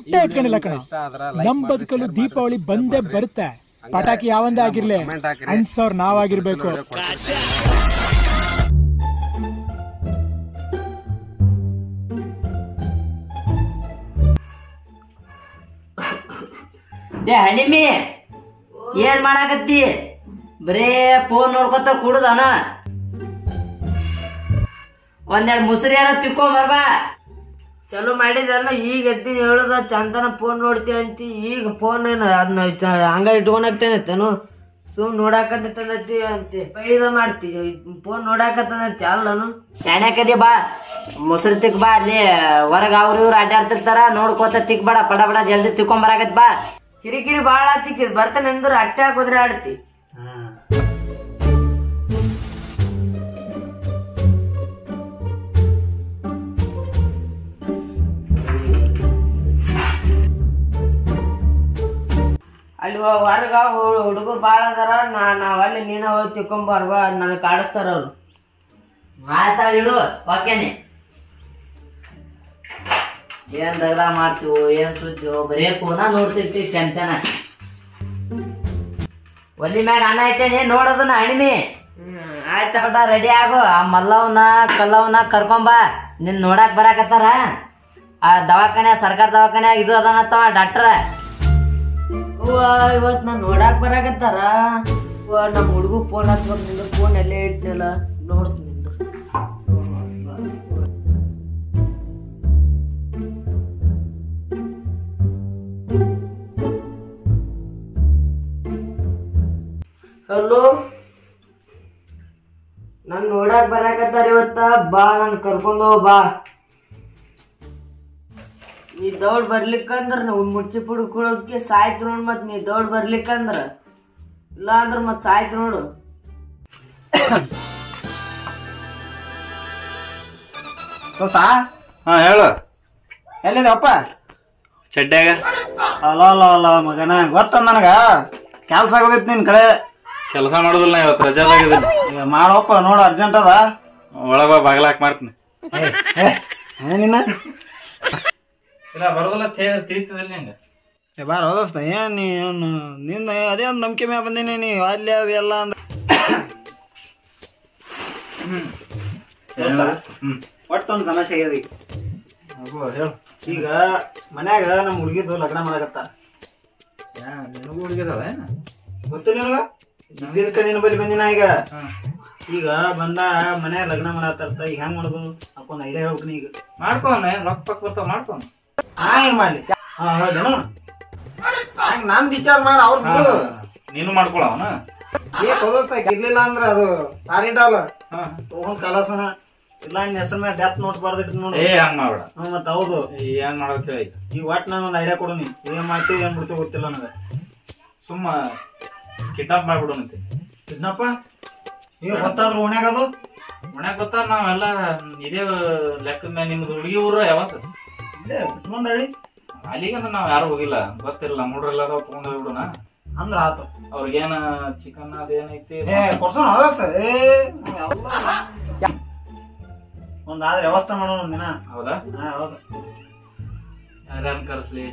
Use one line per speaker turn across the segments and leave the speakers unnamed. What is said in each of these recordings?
ಡೌಟೇ ಇಟ್ಕೊಂಡಿಲ್ಲ ಕಣ ನಮ್ ಬದುಕಲು ದೀಪಾವಳಿ ಬಂದೇ ಬರುತ್ತೆ ಪಟಾಕಿ ಯಾವಂದೇ ಆಗಿರ್ಲಿ ಅನ್ಸೋರ್ ನಾವಾಗಿರ್ಬೇಕು
ಏ ಹಣಿಮಿ ಏನ್ ಮಾಡಾಕತ್ತಿ ಬರೇ ಫೋನ್ ನೋಡ್ಕೊತ ಕುಡುದನ ಒಂದೆರಡು ಮುಸ್ರಿ ಯಾರ ತಿಕ್ಕೊಂಡ್ ಬರ್ಬಾ
ಚಲೋ ಮಾಡಿದಲ್ಲ ಈಗ ಎತ್ತೀನಿ ಹೇಳುದ ಚಂದನ ಫೋನ್ ನೋಡ್ತಿ ಅಂತಿ ಈಗ ಫೋನ್ ಏನು ಅದನ್ನ ಹಂಗ ಇಟ್ಕೊಳಕ್ತೇನತ್ತೇನು ಸುಮ್ ನೋಡಾಕತ್ತಂದತಿ ಅಂತಿ ಪೈದ ಮಾಡ್ತಿ ಫೋನ್ ನೋಡಾಕತ್ತಂದತಿ ಅಲ್ಲನು
ಶಾಣ್ಯಾಕದಿ ಬಾ ಮುಸ್ರಿ ತಿಕ್ ಬಾ ಅಲ್ಲಿ ಹೊರಗ ಅವ್ರ ಇವ್ರು ಅಡ್ಡಾಡ್ತಿರ್ತಾರ ನೋಡ್ಕೋತ ತಿಕ್ ಬೇಡ ಪಡ ಪಡ ಜಲ್ದಿ ತಿಕ್ಕೊಂಡ್ ಬರಾಕತ್ ಬಾ
ಕಿರಿಕಿರಿ ಬಾಳ ಆತಿಕಿ ಬರ್ತಾನೆ ಅಂದ್ರ ಅಟ್ಟೆ ಹಾಕೋದ್ರೆ ಆಡ್ತಿ ಅಲ್ಲಿ ಹೊರಗ ಹುಡುಗರು ಬಾಳ ಅದಾರ ನಾ ನಾವ್ ಅಲ್ಲಿ ನೀನ ಹೋಗಿ ತಿಕ್ಕೊಂಬಾರ್ವ ನನಗೆ ಕಾಡಿಸ್ತಾರ ಅವ್ರು
ಆಯ್ತಾ ಇಡು ಓಕೆನೆ ಏನ್ ದಗದ ಮಾಡ್ತೀವೋ ಏನ್ ಸುದ್ದಿವೋ ಬರೇ ಫೋನ ನೋಡ್ತಿರ್ತೀವಿ ಚಂತನ ಒಲಿ ಮ್ಯಾಗ ಅನ್ನ ಐತೇನೆ ನೋಡೋದನ್ನ ಅಣಿಮಿ ಆಯ್ತ ಪಟ ರೆಡಿ ಆಗು ಆ ಮಲ್ಲವನ ಕಲ್ಲವನ ಕರ್ಕೊಂಬಾ ನಿನ್ ನೋಡಾಕ್ ಬರಾಕತ್ತಾರ ಆ ದವಾಖಾನೆ ಸರ್ಕಾರ ದವಾಖಾನೆ ಇದು ಅದನ್ನತ್ತವ ಡಾಕ್ಟರ್
ಅವ್ವ ಇವತ್ ನಾನ್ ನೋಡಾಕ್ ಬರಾಕತ್ತಾರ ಅವ್ವ ನಮ್ಮ ಹುಡುಗ ಫೋನ್ ಹಚ್ಬೇಕು ನಿಂದು ಫೋನ್ ಎಲ್ಲೇ ಇಟ್ನಲ್ಲ ನೋಡ್ತೀನಿ ನಿಂದು ಹಲೋ ನಾನ್ ನೋಡಾಕ್ ಬರಾಕತ್ತಾರ ಇವತ್ತ ಬಾ ನನ್ ಕರ್ಕೊಂಡು ಹೋಗ್ ಬಾ ನೀ ದೌಡ್ ಬರ್ಲಿಕ್ಕಂದ್ರ ನಾವು ಮುಡ್ಚಿ ಪುಡಿ ಕುಡೋದಕ್ಕೆ ಸಾಯ್ತು ನೋಡ್ ಮತ್ ನೀ ದೌಡ್ ಬರ್ಲಿಕ್ಕಂದ್ರ ಇಲ್ಲ ಅಂದ್ರ ಮತ್ ಸಾಯ್ತು ನೋಡು
ದೋಸ್ತಾ
ಹಾ ಹೇಳು
ಎಲ್ಲಿದೆಪ್ಪ
ಚಡ್ಡ್ಯಾಗ
ಅಲ್ಲ ಅಲ್ಲ ಅಲ್ಲ ಮಗನ ಗೊತ್ತ ನನಗ ಕೆಲ್ಸ ಆಗೋದೈತಿ ನಿನ್ ಕಡೆ
ಕೆಲಸ ಮಾಡೋದಿಲ್ಲ ನಾ ಇವತ್ತು ರಜಾದಾಗಿದ್ದೀನಿ
ಈಗ ಮಾಡಪ್ಪ ನೋಡು ಅರ್ಜೆಂಟ್ ಅದ
ಒಳಗ ಬಾ ಬಾಗಿಲ ಹಾಕಿ ಮಾಡ್ತೀನಿ
ಏ, ಏ ನಿನ್ನ
ಇಲ್ಲ ಬರೋದಿಲ್ಲ ತಿಳಿತದಿಲ್ಲ ನಿಂಗೆ
ಏ ಬಾರ ದೋಸ್ತ ಏನ್ ನೀ ಏನು ನಿಂದ ಅದೇ ಒಂದು ನಂಬಿಕೆ ಮ್ಯಾಗ ಬಂದೀನಿ ನೀ ಅಲ್ಲಿ ಅವು ಎಲ್ಲ ಅಂದ
ಹ್ಮ್
ಒಟ್ಟೊಂದು ಸಮಸ್ಯೆ ಆಗ್ಯದ ಈಗ.
ಹೇಳು
ಈಗ ಮನ್ಯಾಗ ನಮ್ಮ ಹುಡುಗಿದು ಲಗ್ನ ಮಾಡಕತ್ತ
ನಿನಗೂ ಹುಡುಗಿದಾವ
ಗೊತ್ತಿಲ್ಲ ನಿನಗ ಇದ್ದಿದ್ಕ ನಿನ್ನ ಬಳಿ ಬಂದಿನ ಈಗ ಈಗ ಬಂದ ಮನ್ಯಾಗ ಲಗ್ನ ಮಾಡತ್ತಾರ ಈಗ ಹೆಂಗ್ ಮಾಡೋದು ಅಕ್ಕೊಂದ್ ಐಡಿಯಾ ಹೇಳ್ಬೇಕು ನೀ ಈಗ
ಮಾಡ್ಕೋನ ರೊಕ್ಕ ಪಕ್ಕ ಬರ್ತಾವ ಮಾಡ್ಕೋನ
ನಾ ಏನ್ ಮಾಡ್ಲಿ ಹಾ ಹೌದೇನು ಹಂಗ ನಾನ್ ವಿಚಾರ ಮಾಡಿ ಅವ್ರ ಬಿಡು
ನೀನು ಮಾಡ್ಕೊಳ ಅವನ
ಏ ದೋಸ್ತ ಇರ್ಲಿಲ್ಲ ಅಂದ್ರ ಅದು ಪಾರಿಡಾಲ ತಗೊಂಡ್ ಕಲಸನ ಇಲ್ಲ ನಿನ್ನ ಹೆಸರು ಮೇಲೆ ಡೆತ್ ನೋಟ್ ಬರ್ದಿಟ್ಟು ನೋಡು
ಏ ಹಂಗ್ ಮಾಡ್ಬೇಡ
ಹ್ಮ್ ಮತ್ತ ಹೌದು
ಏನ್ ಮಾಡೋದ್ ಕೇಳಿ
ಈಗ ಒಟ್ ನಾನು ಒಂದ್ ಐಡಿಯಾ ಕೊಡು ನೀ ಏನ್ ಮಾಡ್ತೀವಿ ಏನ್ ಬಿಡ್ತೀವಿ ಗೊತ್ತಿಲ್ಲ ನನಗೆ
ಸುಮ್ಮ ಕಿಡ್ನಾಪ್ ಮಾಡ್ಬಿಡು ಅಂತೆ
ಇದನ್ನಪ್ಪ ಈಗ ಗೊತ್ತಾದ್ರು ಓಣ್ಯಾಗ ಅದು
ಮನ್ಯಾಗ ಗೊತ್ತಾರ ನಾವೆಲ್ಲ ಇದೇ ಲೆಕ್ಕದ ಮೇಲೆ ನಿಮ್ದು ಹುಡುಗಿ ಊರ ಯಾವತ್ತು
ಇಲ್ಲೇ ಬಿಟ್ಕೊಂಡ್ ಹೇಳಿ
ಅಲ್ಲಿಗಂದ್ರ ನಾವ್ ಯಾರು ಹೋಗಿಲ್ಲ ಗೊತ್ತಿರಲ್ಲ ಮೂಡ್ರೆಲ್ಲ ಅದಾವ ತಗೊಂಡ್ ಹೋಗ್ಬಿಡೋಣ
ಅಂದ್ರ ಆತು
ಅವ್ರಿಗೇನ ಚಿಕನ್ ಅದೇನೈತಿ
ಏ ಕೊಡ್ಸೋಣ ಅದಸ್ತ ಏ ಎಲ್ಲ ಒಂದ್ ಆದ್ರೆ ವ್ಯವಸ್ಥೆ ಮಾಡೋಣ ಒಂದ್ ದಿನ
ಹೌದಾ
ಹಾ ಹೌದು
ಯಾರ್ಯಾರನ್ ಕರೆಸ್ಲಿ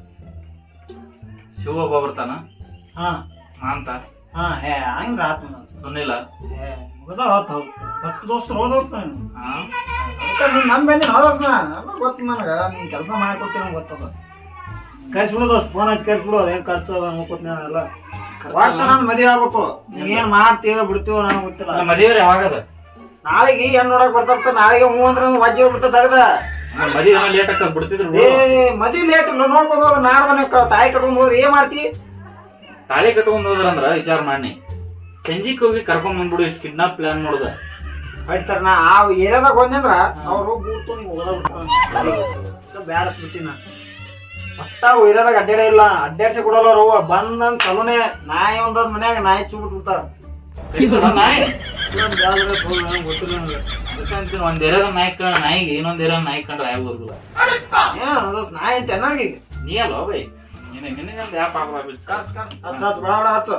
ಶಿವ ಒಬ್ಬ ಬರ್ತಾನ
ಹಾ
ಮಾಂತ
ಹಾ ಏ ಹಂಗ್ರ ಆತು
ಸುನಿಲ
ಏ ಮುಗದ ಹೋತ್ ಹೌದು ಹತ್ತು ದೋಸ್ತರು ಹೋದೋಸ್ತ
ಹಾ
ಅದಕ್ಕೆ ನೀನ್ ನಮ್ ಬಂದಿನ ಹೋದೋಸ್ನ ಎಲ್ಲ ಗೊತ್ತು ನನಗ ನೀನ್ ಕೆಲಸ ಮಾಡ್ಕೊಡ್ತೀನಿ ನಂಗೆ ಗೊತ್ತದ ಕರ್ಸ್ಬಿಡು ದೋಸ್ತ್ ಫೋನ್ ಹಚ್ಚಿ ಕರ್ಸ್ಬಿಡು ಅದೇನ್ ಖರ್ಚು ಅದ ನೋಡ್ಕೊತೀನಿ ನಾನೆಲ್ಲ ಒಟ್ಟು ನಾನು ಮದುವೆ ಆಗ್ಬೇಕು ನೀವ್ ಏನ್ ಮಾಡ್ತೀವೋ ಬಿಡ್ತೀವೋ ನನಗೆ ಗೊತ್ತಿಲ್ಲ
ಮದುವೆ ಯಾವಾಗದ
ನಾಳೆಗೆ ಏನ್ ನೋಡಕ್ ಬರ್ತಾ ನಾಳೆಗೆ ಹ್ಞೂ ಅಂದ್ರೆ ವಜ್ಜೆ ಹೋಗ್ಬಿಡ್ತದ ಅಗದ
ಮದುವೆ ಲೇಟ್ ಆಗ್ತದ ಬಿಡ್ತಿದ್ರು
ಏ ಮದುವೆ ಲೇಟ್ ನೋಡ್ಕೊಂಡು ಹೋದ ನಾಡ್ದನೆ ಕ- ತಾಯಿ ಕಟ್ಕೊಂಡ್ ಹೋದ್ರೆ ಏನ್ ಮಾಡ್ತಿ
ತಾಳಿ ಕಟ್ಕೊಂಡ್ ಹೋದ್ರಂದ್ರ ವಿಚಾರ ಮಾಡಿ ಸಂಜಿಕ್ ಹೋಗಿ ಕರ್ಕೊಂಡ್ ಬಂದ್ಬಿಡು ಇಷ್ಟು ಕಿಡ್ನಾಪ್ ಪ್ಲಾನ್ ಮಾಡುದ
ಹೇಳ್ತಾರ ನಾ ಆ ಏರಿಯಾದಾಗ ಹೋದ್ನಂದ್ರ ಅವ್ರು ಬೂಟು ನೀವು ಹೋದ ಬಿಡ್ತಾರ ಬ್ಯಾಡ ಬಿಟ್ಟಿನ ಅಷ್ಟ ಏರಿಯಾದಾಗ ಅಡ್ಡಾಡ ಇಲ್ಲ ಅಡ್ಡಾಡ್ಸಿ ಕೊಡಲ್ಲ ಅವ್ರು ಬಂದಂದ್ ಚಲೋನೆ ನಾಯಿ ಒಂದದ್ ಮನ್ಯಾಗ ನಾಯಿ ಚೂಬಿಟ್ ಬಿಡ್ತಾರ
ನಾಯಿ
ಗೊತ್ತಿಲ್ಲ ನನಗೆ
ಅದಕ್ಕಂತೀನಿ ಒಂದ್ ಏರಿಯಾದ ನಾಯಿ ಕಂಡ ನಾಯಿಗೆ ಇನ್ನೊಂದ್ ಏರಿಯಾದ ನಾಯಿ ಕಂಡ್ರೆ ಯಾವ ಬರುದಿಲ್ಲ
ಏನ್ ಅದು ನಾಯಿ ಅಂತ ನನಗೆ ಈಗ
ನೀ ಅಲ್ವಾ ಬೈ ನಿನಗೆ ನಿನಗಂತ ಯಾವ ಪಾಪ
ಹಚ್ಚ ಹಚ್ಚ ಬಡ ಬಡ ಹಚ್ಚ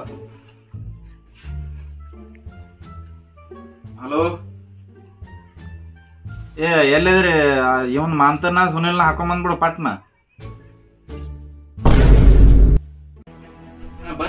ಹಲೋ ಏ ಎಲ್ಲಿದ್ರಿ ಇವನ್ ಮಾಂತರ್ನ ಸುನಿಲ್ನ ಹಾಕೊಂಬಂದ್ಬಿಡು ಪಟ್ನ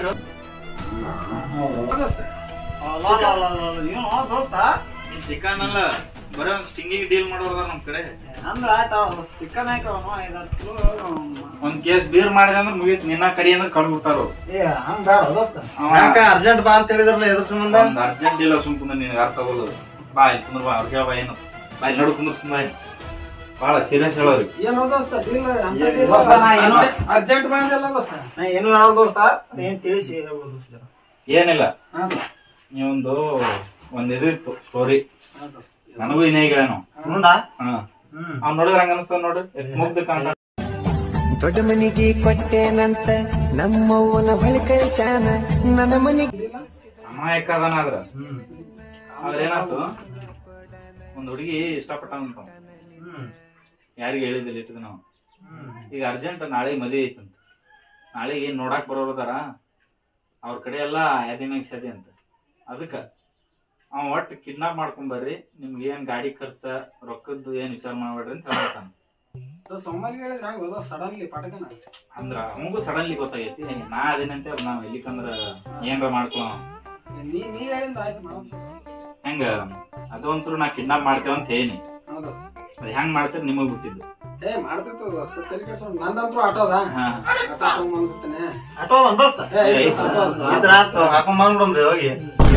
ಮಾಡ್ರಿ
ದೋಸ್ತ ಏನು ದೋಸ್ತ
ನೀನ್ ಚಿಕನ್ ಅಲ್ಲ ಬರೀ ಒಂದ್ ಸ್ಟಿಂಗಿಗೆ ಡೀಲ್ ಮಾಡೋರ ನಮ್ ಕಡೆ
ಅಂದ್ರೆ ಆಯ್ತಾ ಚಿಕನ್ ಹಾಕವನು ಐದಾರು ಕಿಲೋ
ಒಂದ್ ಕೇಸ್ ಬೀರ್ ಮಾಡಿದ ಅಂದ್ರೆ ಮುಗೀತ್ ನಿನ್ನ ಕಡಿ ಅಂದ್ರೆ ಕಳ್ದ್ ಬಿಡ್ತಾರ
ಏ ಹಂಗ ಬೇಡ ದೋಸ್ತ
ಯಾಕ ಅರ್ಜೆಂಟ್ ಬಾ ಅಂತ ಹೇಳಿದ್ರಲ್ಲ ಎದ್ರ ಸಂಬಂಧ
ಒಂದ್ ಅರ್ಜೆಂಟ್ ಇಲ್ಲ ಸುಮ್ ಕುಂದ್ರ ನಿನಗೆ ಅರ್ಥ ಆಗೋದು ಬಾ ಇಲ್ಲಿ ಕುಂದ್ರ ಬಾ ಅವ್ರ ಕೇಳ ಬಾ ಏನು ಬಾ ಇಲ್ಲಿ ನಡು ಕುಂದ್ರ ಸುಮ್ಮ ಬಾಳ ಸೀರಿಯಸ್ ಹೇಳೋರಿ
ಏನೋ ದೋಸ್ತ ಡೀಲ್ ಅಂತ
ಏನ್
deal
ದೋಸ್ತ, ನಾ ಏನು-
ಅರ್ಜೆಂಟ್ ಬಂದಿಲ್ಲ ದೋಸ್ತ ನಾ ಏನು ಹೇಳೋ ದೋಸ್ತ ಏನ್ ತಿಳಿಸಿ ಹೇಳ್ಬೋದು ದೋಸ್ತ
ಏನಿಲ್ಲ
ಹಾ ದೋಸ್ತ
ನೀವೊಂದು ಒಂದ್ ಇದಿತ್ತು ಸ್ಟೋರಿ
ಹಾ ದೋಸ್ತ
ನನಗೂ ಇನ್ನ ಈಗ ಹೇಳೇನು
ಹೌದಾ
ಹಾ
ಹ್ಮ್
ಅವ್ನ್ ನೋಡಿದ್ರ ಹಂಗ ಅನಸ್ತಾನ ನೋಡು ಎಷ್ಟ್ ಮುಗ್ಧ ಕಾಣ್ತಾನ
ದೊಡ್ಡ ಮನಿಗೆ ಕೊಟ್ಟೆನಂತ ನಮ್ಮವ್ವನ ಬಳಿ ಕಳಿಸ್ಯಾನ ನನ್ನ ಮನಿಗೆ
ಅಮಾಯಕ ಅದಾನ ಆದ್ರ ಆದ್ರ ಏನಾಯ್ತು ಒಂದ್ ಹುಡುಗಿ ಇಷ್ಟಪಟ್ಟಂತ
ಹ್ಮ್
ಯಾರಿಗೂ ಹೇಳಿದಿಲ್ಲ ಇಟ್ಟು ನಾವು ಈಗ ಅರ್ಜೆಂಟ್ ನಾಳೆ ಮದುವೆ ಐತಂತ ನಾಳೆಗೆ ಏನ್ ನೋಡಾಕ್ ಬರೋರು ಅದಾರ ಅವ್ರ ಕಡೆ ಎಲ್ಲಾ ಯಾದಿನಾಗ ಸದಿ ಅಂತ ಅದಕ್ಕ ಅವ ಒಟ್ಟು ಕಿಡ್ನಾಪ್ ಮಾಡ್ಕೊಂಡ್ ಬರ್ರಿ ನಿಮ್ಗೆ ಏನ್ ಗಾಡಿ ಖರ್ಚ ರೊಕ್ಕದ್ದು ಏನ್ ವಿಚಾರ ಮಾಡ್ಬೇಡ್ರಿ ಅಂತ ಹೇಳ್ತಾನ
ದೋಸ್ತ ಒಮ್ಮೆಗೆ ಹೇಳಿದ್ರೆ ಹಂಗ ಸಡನ್ಲಿ ಪಟಕನ
ಅಂದ್ರ ಅವಂಗೂ ಸಡನ್ಲಿ ಗೊತ್ತಾಗೈತಿ ನಾ ಅದೇನಂತೆ ಅವ್ರ್ ನಾವ್ ಎಲ್ಲಿಕಂದ್ರ ಏನ್ರ ಮಾಡ್ಕೊಳ
ನೀ ನೀ ಹೇಳಿಂದ ಆಯ್ತು ಮಾಡೋದು
ಹೆಂಗ ಅದಂತೂ ನಾ ಕಿಡ್ನಾಪ್ ಮಾಡ್ತೇವ ಅಂತ ಹೇಳಿ
ಹೌದು
ಅದ್ ಹೆಂಗ್ ಮಾಡ್ತೀರಿ ನಿಮಗ್ ಬಿಟ್ಟಿದ್ದು
ಏ ಮಾಡ್ತಿತ್ತು ದೋಸ್ತ ತಲೆ ಕೆಡ್ಸ್ಕೊಂಡ್ ನಂದಂತ್ರು ಆಟೋದ
ಹಾ
ಆಟೋ ತಗೊಂಡ್ಬಂದ್ಬಿಡ್ತೇನೆ
ಆಟೋ ಒಂದ್ ದೋಸ್ತ
ಏ ಐತ್ ದೋಸ್ತ, ಆಟೋ ಅದ.
ಇದ್ರ ಆತು ಹಾಕೊಂಡ್ ಬಂದ್ಬಿಡಮ್ರಿ ಹೋಗಿ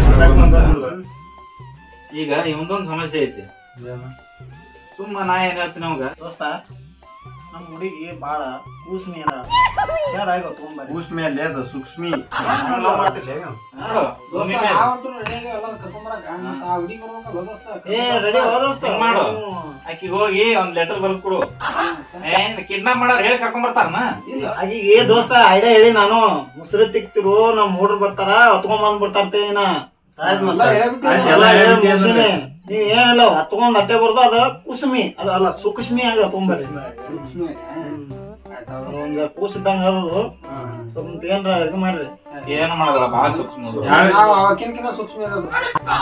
ಈಗ ಇವಂದೊಂದ್ ಸಮಸ್ಯೆ ಐತಿ ಸುಮ್ಮ ನಾ ಏನ್ ಹೇಳ್ತೀನಿ ಅವಾಗ
ದೋಸ್ತ ನಮ್ಮ ಹುಡುಗಿ ಬಾಳ ಕೂಸ್ಮಿ ಅದ ಹುಷಾರ್ ಆಗೋ ತಗೊಂಬರ್ರಿ
ಕೂಸ್ ಮೇಲೆ ಅದು ಸೂಕ್ಷ್ಮಿ ಹಂಗ್ love ಮಾಡ್ತಿರ್ಲಿ ಏನು?
ನೋಡು,
ದೋಸ್ತ
ಭೂಮಿ ಮೇಲೆ.
ನಾವಂತೂ ರೆಡಿ ಆಗಿ ಎಲ್ಲ ಕರ್ಕೊಂಬರಕ ಮತ್ತ ಆ ಹುಡುಗಿ ಬರ್ಬೇಕಲ್ಲ ದೋಸ್ತ
ಏ ರೆಡಿ ಹೋದೋಸ್ತ
ಹಿಂಗ್ ಮಾಡು ಆಕಿಗ್ ಹೋಗಿ ಒಂದ್ ಲೆಟರ್ ಬರ್ದ್ ಕೊಡು ಏನ್ ಕಿಡ್ನಾಪ್ ಮಾಡೋರ್ ಹೇಳಿ ಕರ್ಕೊಂಡ್ ಬರ್ತಾರನ
ಈಗ ಏ ದೋಸ್ತ ಐಡಿಯಾ ಹೇಳಿ ನಾನು ಮುಸ್ರಿ ತಿಕ್ತಿರು ನಮ್ ಹುಡ್ರು ಬರ್ತಾರ ಹೊತ್ಕೊಂಡ್ ಬಂದ್ ಬಿಡ್ತಾರ ಏನ
ಆಯ್ತ್
ಎಲ್ಲ
ಮತ್ತೆ.
ಹೇಳ್ಬಿಟ್ಟು
ಆಯ್ತ್
ಎಲ್ಲ
ಎಲ್ಲ
ಹೇಳಿ
ಹೇಳ್ಬಿಟ್ಟು
ಮುಗ್ಸಿನಿ.
ಅಂದ್ರೆ.
ನೀ ಏನಿಲ್ಲ ಹತ್ಕೊಂಡ್ ಅಟ್ಟೆ ಬರ್ದು ಅದ ಕುಸುಮಿ ಅದ ಅಲ್ಲ ಸುಕುಷ್ಮಿ ಆಗಿ ಹತ್ಕೊಂಡ್ಬರ್ರಿ
ಸೂಕ್ಷ್ಮ ಆಯ್ತಾ
ಒಂದ್ ಕೂಸ್ ಇದ್ದಂಗ ಅದು ಸ್ವಲ್ಪ ಏನ್ರ ಇದು ಮಾಡ್ರಿ
ಏನು ಮಾಡೋದಲ್ಲ ಬಾಳ ಸೂಕ್ಷ್ಮ ನೋಡು.
ನಾವು ಅವಕ್ಕಿನ್ಕಿನ ಸೂಕ್ಷ್ಮ ಇರೋದು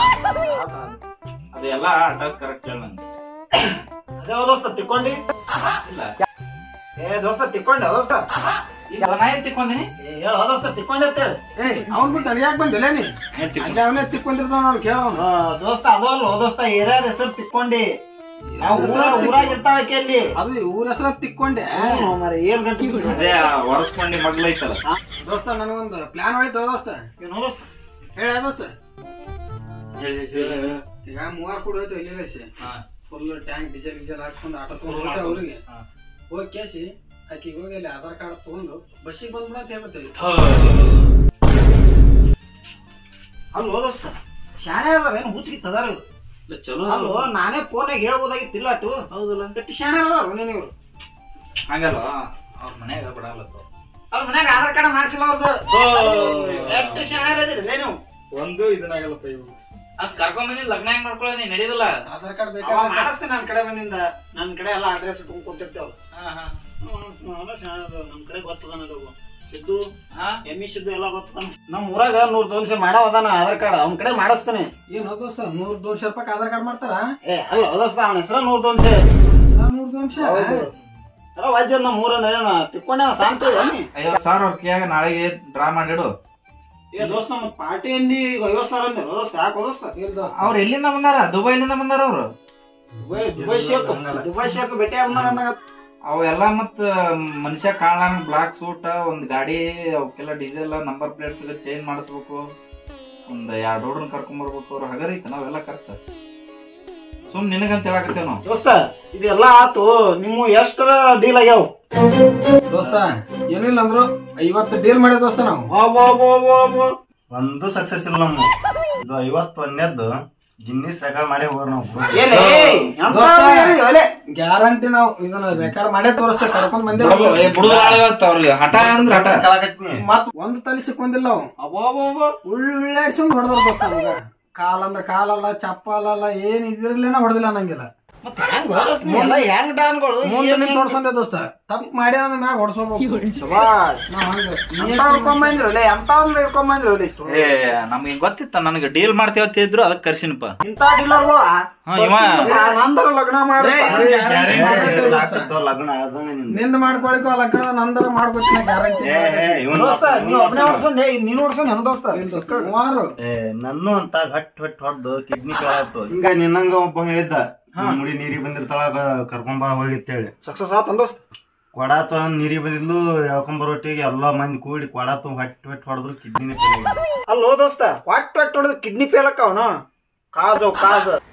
ಅದೆಲ್ಲ ಅಡ್ರೆಸ್ ಕರೆಕ್ಟ್ ಹೇಳ ನಂಗೆ
ಅದೇ ದೋಸ್ತ ತಿಕ್ಕೊಂಡಿ
ಇಲ್ಲ
ಏ ದೋಸ್ತ ತಿಕ್ಕೊಂಡಿ ದೋಸ್ತ
ಈಗ ನಾ ಏನ್ ತಿಕ್ಕೊಂದಿನಿ
ಏ ಹೇಳ ದೋಸ್ತ ತಿಕ್ಕೊಂಡಿ ಅಂತೇಳಿ
ಏ ಅವ್ನ್ ಬಿಟ್ಟು ಅಲ್ಲಿ ಯಾಕೆ ಬಂದಿಲ್ಲ ನೀ
ಏನ್ ತಿಕ್ಕೊಂಡ್
ಅಲ್ಲಿ ಅವನೇ ತಿಕ್ಕೊಂಡಿರ್ತಾವ ನೋಡಿ ಕೇಳವನು
ಆ, ದೋಸ್ತ ಅದು ಅಲ್ಲ ದೋಸ್ತ ಏರಿಯಾದ ಹೆಸರು ತಿಕ್ಕೊಂಡಿ ನಾವು ಊರ ಊರಾಗ ಇರ್ತಾಳಕ್ಕೆ ಅಲ್ಲಿ
ಅದು ಊರ ಹೆಸರ ತಿಕ್ಕೊಂಡೆ
ಹ್ಞೂ, ಮರೆ ಏನ್ ಗಂಟೆ
ಅದೇ ಒರೆಸ್ಕೊಂಡಿ ಮಗ್ಲೈತಲ್ಲ
ದೋಸ್ತ ನನಗೊಂದು ಪ್ಲಾನ್ ಹೊಳಿತು ದೋಸ್ತ
ಏನು ದೋಸ್ತ
ಹೇಳ ದೋಸ್ತ
ಹೇಳಿ ಹೇಳಿ ಹೇಳಿ.
ಈಗ ಮೂವಾರ್ ಕೂಡ ಹೋಯ್ತು ಇಲ್ಲಿ
ಹಾ.
ಫುಲ್ ಟ್ಯಾಂಕ್ ಡೀಸೆಲ್ ಡೀಸೆಲ್ ಹಾಕೊಂಡು ಆಟೋ ತಗೊಂಡ್ಬಿಟ್ಟೆ ಅವ್ರಿಗೆ
ಹಾ.
ಹೋಗಿ ಕೇಸಿ ಆಕಿಗೆ ಹೋಗಿ ಅಲ್ಲಿ ಆಧಾರ್ ಕಾರ್ಡ್ ತಗೊಂಡು ಬಸ್ಸಿಗೆ ಬಂದ್ಬಿಡ ಅಂತ ಹೇಳ್ಬಿಡ್ತೇವೆ
ಅಲ್ಲೋ ದೋಸ್ತ ಶಾಣೆ ಅದಾರ ಏನು ಹುಚ್ಚಿಗೆ ತದಾರ ಇವ್ರು
ಇಲ್ಲ, ಚಲೋ
ಅಲ್ಲೋ ನಾನೇ ಫೋನಾಗ ಹೇಳ್ಬೋದಾಗಿತ್ತಿಲ್ಲ ಅಟ್ಟು ಹೌದಲ್ಲ ಗಟ್ಟಿ ಶಾಣೆ ಅದಾರ ನೀನು ಇವ್ರು
ಹಂಗಲ್ಲ ಅವ್ರ ಮನ್ಯಾಗ ಬಿಡಲ್ಲತ್ತ
ಅವ್ರ ಮನ್ಯಾಗ ಆಧಾರ್ ಕಾರ್ಡ್ ಮಾಡ್ಸಿಲ್ಲ ಅವ್ರದ್ದು ಎಷ್ಟು ಶಾಣೆ ಅದಿರಲ್ಲ ನೀವು
ಒಂದು ಇದನ್ನಾಗಲ್ಲಪ್ಪ ಇವು
ಅದ್ ಕರ್ಕೊಂಡ್ ಬಂದಿ ಲಗ್ನ ಹೆಂಗ್ ಮಾಡ್ಕೊಳ್ಳಿ ನಡೆಯುದಿಲ್ಲ
ಆಧಾರ್ ಕಾರ್ಡ್
ಅವ
ಬೇಕಾದ್ರೆ
ಮಾಡಿಸ್ತೀನಿ ನನ್ನ ಕಡೆ ಬಂದಿಂದ ನನ್ನ ಕಡೆ ಎಲ್ಲ ಅಡ್ರೆಸ್ ಇಟ್ಕೊಂಡ್ ಕೂತಿರ್ತೇವ
ಹಾ ಹಾ
ನಮ್ ಕಡೆ ಗೊತ್ತದ ನನಗೂ ಸಿದ್ದು
ಹಾ
ಎಮ್ಮಿ ಸಿದ್ದು ಎಲ್ಲ ಗೊತ್ತದ ನಮ್ ಊರಾಗ ನೂರ್ ದೋನ್ಸೆ ಮಾಡವ ಅದಾನ ಆಧಾರ್ ಕಾರ್ಡ್ ಅವ್ನ ಕಡೆ ಮಾಡಿಸ್ತಾನೆ
ಏನು ದೋಸ್ತ ನೂರ್ ದೋನ್ಶ ರೂಪಾಯಿ ಆಧಾರ್ ಕಾರ್ಡ್ ಮಾಡ್ತಾರ
ಏ ಅಲ್ಲ ದೋಸ್ತ ಅವನ ಹೆಸರ ನೂರ್ ದೋನ್ಸೆ
ನೂರ್ ದೋನ್ಶ
ಎಲ್ಲ ವಜ್ಜ ನಮ್ಮ ಊರ ನಡೋಣ ತಿಕ್ಕೊಂಡೆ ಸಾಂತ ನೀ
ಐವತ್ ಸಾವಿರ ಅವ್ರ ಕೈಯಾಗ ನಾಳೆಗೆ ಡ್ರಾ ಮಾಡಿಡು
ಏ ದೋಸ್ತ ನಮ್ಮ ಪಾರ್ಟಿ ಅಂದಿ ಈಗ ಐವತ್ ಸಾವಿರ ಅಂದಿ ದೋಸ್ತ ಯಾಕೆ ದೋಸ್ತ
ಇಲ್ಲ ದೋಸ್ತ
ಅವ್ರ ಎಲ್ಲಿಂದ ಬಂದಾರ ದುಬೈಲಿಂದ ಬಂದಾರ ಅವ್ರು
Dubai Dubai sheikh Dubai sheikh ಭೇಟಿ ಆಗ್ಬಂದ
ಅವೆಲ್ಲ ಮತ್ತ ಮನುಷ್ಯ ಕಾಣಲಾರ ಬ್ಲಾಕ್ ಸೂಟ್ ಒಂದ್ ಗಾಡಿ ಅವಕ್ಕೆಲ್ಲ ಡೀಸೆಲ್ ನಂಬರ್ ಪ್ಲೇಟ್ ಚೇಂಜ್ ಮಾಡಿಸ್ಬೇಕು ಒಂದ್ ಎರಡ್ ರೋಡ್ನ ಕರ್ಕೊಂಡ್ ಬರ್ಬೇಕು ಅವ್ರ ಹಗರ ಐತ ನಾವೆಲ್ಲ ಖರ್ಚ ಸುಮ್ ನಿನಗಂತ ಹೇಳಕತ್ತೇವ್ ನಾವು
ದೋಸ್ತ ಇದೆಲ್ಲ ಆತು ನಿಮ್ಮ ಎಷ್ಟ ಡೀಲ್ ಆಗ್ಯಾವ
ದೋಸ್ತ ಏನಿಲ್ಲ ಅಂದ್ರು ಐವತ್ತು ಡೀಲ್ ಮಾಡಿ ದೋಸ್ತ ನಾವು
ಅಬ್ಬಾ, ಅಬ್ಬಾ, ಅಬ್ಬಾ, ಅಬ್ಬಾ.
ಒಂದು ಸಕ್ಸಸ್ ಇಲ್ಲ ನಮ್ಮ ಇದು ಐವತ್ತು ಒಂದೇದ್ದು ಗಿನ್ನಿಸ್ ರೆಕಾರ್ಡ್ ಮಾಡಿ ಹೋಗ್ರಿ ನಾವು
ಏಲೇ, ಎಂತ
ದೋಸ್ತ.
ಹೇಳಿದ್ಯೋ, ಏಲೇ?
ಗ್ಯಾರಂಟಿ ನಾವು ಇದನ್ನ ರೆಕಾರ್ಡ್ ಮಾಡೇ ತೋರಿಸ್ತೇವೆ ಕರ್ಕೊಂಡ್ ಬಂದೇ
ಇವತ್ತು ಅವ್ರಿಗೆ ಹಠ ಅಂದ್ರ ಹಠ
ಕಲಾಕತ್ನಿ
ಮತ್ ಒಂದ್ ತಲೆ ಸಿಕ್ಕೊಂದಿಲ್ಲ ಅವ್
ಅಬ್ಬಾ, ಅಬ್ಬಾ, ಅಬ್ಬಾ.
ಉಳ್ಳಾಡ್ಸ್ಕೊಂಡ್ ಹೊಡೆದ್ರ ದೋಸ್ತ ನಮ್ಗ ಕಾಲ್ ಅಂದ್ರ ಕಾಲಲ್ಲ ಚಪ್ಪಲಲ್ಲ ಏನ್ ಇದ್ರಲ್ಲೇನ ಹೊಡೆದಿಲ್ಲ ನಂಗಿಲ್ಲ ಮತ್ತೆ ಹೆಂಗ್ ದೋಸ್ತ ನೀವೆಲ್ಲ ಹೆಂಗ್ ಡಾನ್ಗಳು
ಮುಂದೆ ನಿಂತು ಹೊಡ್ಸಂದೆ ದೋಸ್ತ ತಪ್ಪು ಮಾಡ್ಯಾನ ಅಂದ ಮ್ಯಾಗ ಹೊಡ್ಸೋಬೇಕು
ಶಬಾಷ್
ನಾವ್ ಹಂಗ
ಎಂತ ಹಿಡ್ಕೊಂಬಂದ್ರಲ್ಲ ಎಂತವ್ನ ಹಿಡ್ಕೊಂಬಂದ್ರಲ್ಲ
ಏ ನಮಗೆ ಗೊತ್ತಿತ್ತ ನನಗೆ ಡೀಲ್ ಮಾಡ್ತೇವತ್ತಿದ್ರು ಅದಕ್ಕೆ ಕರ್ಸಿನಪ್ಪ
ಇಂತ ಡೀಲರ್ಗಳು
ಹಾ, ಇವ
ನಂದರ ಲಗ್ನ ಮಾಡಿ
ಲಗ್ನ ಆದಂಗ ನಿಂದು.
ನಿಂದ ಮಾಡ್ಕೊಳಿಕೋ ಲಗ್ನ ನಂದರ ಮಾಡ್ಕೊತೀನಿ ಗ್ಯಾರಂಟಿ
ಏ, ಏ, ಇವ್ನ್
ದೋಸ್ತ
ಮಾತ್ರ
ನೀವ್ ಒಬ್ನೇ ಹೊಡ್ಸೊಂದೆ ನೀನ್ ಹೊಡ್ಸೊಂದ್ ಹೆಂಗ್ ದೋಸ್ತ
ಮೂವಾರು
ಏ ನನ್ನೂ ಅಂತ ಹಟ್ ಹಟ್ ಹೊಡ್ದು ಕಿಡ್ನಿ ಕೇಳಾತು ಹಿಂಗ ನಿನ್ನಂಗ ಒಬ್ಬ ಹೇಳಿದ್ದ ನಮ್ ಮುಡಿ ನೀರಿಗೆ ಬಂದಿರ್ತಾಳ ಕರ್ಕೊಂಬ ಹೋಗಿತ್ ಹೇಳಿ
ಸಕ್ಸಸ್ ಆತ ದೋಸ್ತ
ಕೊಡ ತಗೊಂಡ್ ನೀರಿಗೆ ಬಂದಿದ್ಲು ಎಳ್ಕೊಂಬರೋಟಿಗೆ ಎಲ್ಲಾ ಮಂದಿ ಕೂಡಿ ಕೊಡ ತಗೊಂಡ್ ಹಟ್ ಹಟ್ ಹೊಡೆದ್ರು ಕಿಡ್ನಿನೇ ಫೇಲ್
ಅಲ್ಲೋ ದೋಸ್ತ ಹೊಟ್ಟ ಹೊಟ್ಟ ಹೊಡೆದ್ ಕಿಡ್ನಿ ಫೇಲ್ ಅಕ್ಕ ಅವನು ಕಾಜು ಕಾಜು